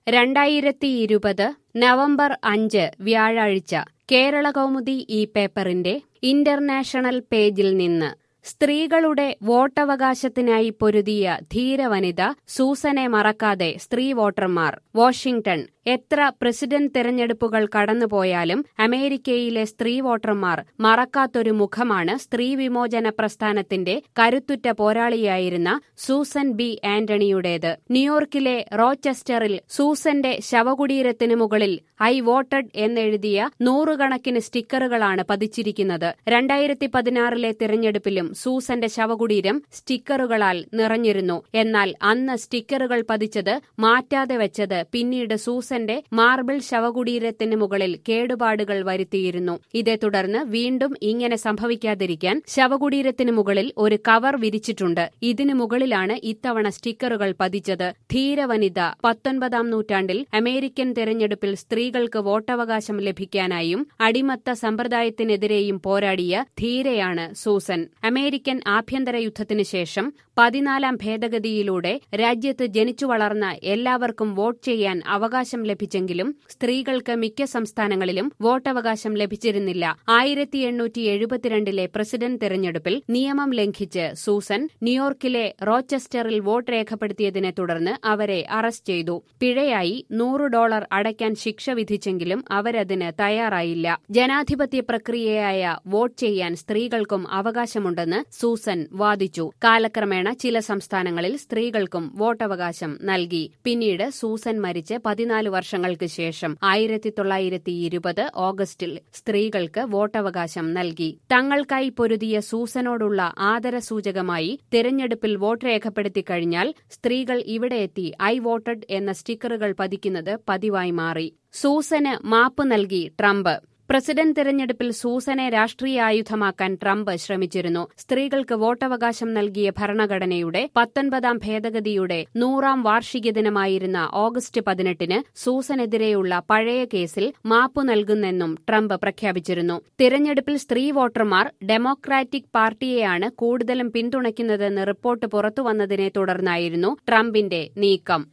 രണ്ടായിരത്തി ഇരുപത് നവംബർ അഞ്ച് വ്യാഴാഴ്ച കേരള കൗമുദി ഈ പേപ്പറിന്റെ ഇന്റർനാഷണൽ പേജിൽ നിന്ന് സ്ത്രീകളുടെ വോട്ടവകാശത്തിനായി പൊരുതിയ ധീരവനിത സൂസനെ മറക്കാതെ സ്ത്രീ വോട്ടർമാർ വാഷിംഗ്ടൺ എത്ര പ്രസിഡന്റ് തെരഞ്ഞെടുപ്പുകൾ കടന്നുപോയാലും അമേരിക്കയിലെ സ്ത്രീ വോട്ടർമാർ മറക്കാത്തൊരു മുഖമാണ് സ്ത്രീ വിമോചന പ്രസ്ഥാനത്തിന്റെ കരുത്തുറ്റ പോരാളിയായിരുന്ന സൂസൻ ബി ആന്റണിയുടേത് ന്യൂയോർക്കിലെ റോച്ചസ്റ്ററിൽ സൂസന്റെ ശവകുടീരത്തിനു മുകളിൽ ഐ വോട്ടഡ് എന്നെഴുതിയ നൂറുകണക്കിന് സ്റ്റിക്കറുകളാണ് പതിച്ചിരിക്കുന്നത് രണ്ടായിരത്തി പതിനാറിലെ തിരഞ്ഞെടുപ്പിലും സൂസന്റെ ശവകുടീരം സ്റ്റിക്കറുകളാൽ നിറഞ്ഞിരുന്നു എന്നാൽ അന്ന് സ്റ്റിക്കറുകൾ പതിച്ചത് മാറ്റാതെ വെച്ചത് പിന്നീട് സൂസന്റെ മാർബിൾ ശവകുടീരത്തിന് മുകളിൽ കേടുപാടുകൾ വരുത്തിയിരുന്നു ഇതേ തുടർന്ന് വീണ്ടും ഇങ്ങനെ സംഭവിക്കാതിരിക്കാൻ ശവകുടീരത്തിന് മുകളിൽ ഒരു കവർ വിരിച്ചിട്ടുണ്ട് ഇതിനു മുകളിലാണ് ഇത്തവണ സ്റ്റിക്കറുകൾ പതിച്ചത് ധീരവനിത പത്തൊൻപതാം നൂറ്റാണ്ടിൽ അമേരിക്കൻ തെരഞ്ഞെടുപ്പിൽ സ്ത്രീകൾക്ക് വോട്ടവകാശം ലഭിക്കാനായും അടിമത്ത സമ്പ്രദായത്തിനെതിരെയും പോരാടിയ ധീരയാണ് സൂസൻ അമേരിക്കൻ ആഭ്യന്തര യുദ്ധത്തിനു ശേഷം പതിനാലാം ഭേദഗതിയിലൂടെ രാജ്യത്ത് ജനിച്ചു വളർന്ന എല്ലാവർക്കും വോട്ട് ചെയ്യാൻ അവകാശം ലഭിച്ചെങ്കിലും സ്ത്രീകൾക്ക് മിക്ക സംസ്ഥാനങ്ങളിലും വോട്ടവകാശം ലഭിച്ചിരുന്നില്ല ആയിരത്തി എണ്ണൂറ്റി എഴുപത്തിരണ്ടിലെ പ്രസിഡന്റ് തെരഞ്ഞെടുപ്പിൽ നിയമം ലംഘിച്ച് സൂസൻ ന്യൂയോർക്കിലെ റോച്ചസ്റ്ററിൽ വോട്ട് രേഖപ്പെടുത്തിയതിനെ തുടർന്ന് അവരെ അറസ്റ്റ് ചെയ്തു പിഴയായി നൂറ് ഡോളർ അടയ്ക്കാൻ ശിക്ഷ വിധിച്ചെങ്കിലും അവരതിന് തയ്യാറായില്ല ജനാധിപത്യ പ്രക്രിയയായ വോട്ട് ചെയ്യാൻ സ്ത്രീകൾക്കും അവകാശമുണ്ടെന്ന് സൂസൻ വാദിച്ചു കാലക്രമേണ ചില സംസ്ഥാനങ്ങളിൽ സ്ത്രീകൾക്കും വോട്ടവകാശം നൽകി പിന്നീട് സൂസൻ മരിച്ച് പതിനാല് വർഷങ്ങൾക്ക് ശേഷം ആയിരത്തി തൊള്ളായിരത്തി ഇരുപത് ഓഗസ്റ്റിൽ സ്ത്രീകൾക്ക് വോട്ടവകാശം നൽകി തങ്ങൾക്കായി പൊരുതിയ സൂസനോടുള്ള ആദരസൂചകമായി തിരഞ്ഞെടുപ്പിൽ വോട്ട് രേഖപ്പെടുത്തി കഴിഞ്ഞാൽ സ്ത്രീകൾ ഇവിടെ എത്തി ഐ വോട്ടഡ് എന്ന സ്റ്റിക്കറുകൾ പതിക്കുന്നത് പതിവായി മാറി സൂസന് മാപ്പ് നൽകി ട്രംപ് പ്രസിഡന്റ് തെരഞ്ഞെടുപ്പിൽ സൂസനെ രാഷ്ട്രീയ ആയുധമാക്കാൻ ട്രംപ് ശ്രമിച്ചിരുന്നു സ്ത്രീകൾക്ക് വോട്ടവകാശം നൽകിയ ഭരണഘടനയുടെ പത്തൊൻപതാം ഭേദഗതിയുടെ നൂറാം വാർഷിക ദിനമായിരുന്ന ഓഗസ്റ്റ് പതിനെട്ടിന് സൂസനെതിരെയുള്ള പഴയ കേസിൽ മാപ്പു നൽകുന്നെന്നും ട്രംപ് പ്രഖ്യാപിച്ചിരുന്നു തിരഞ്ഞെടുപ്പിൽ സ്ത്രീ വോട്ടർമാർ ഡെമോക്രാറ്റിക് പാർട്ടിയെയാണ് കൂടുതലും പിന്തുണയ്ക്കുന്നതെന്ന് റിപ്പോർട്ട് പുറത്തുവന്നതിനെ തുടർന്നായിരുന്നു ട്രംപിന്റെ നീക്കം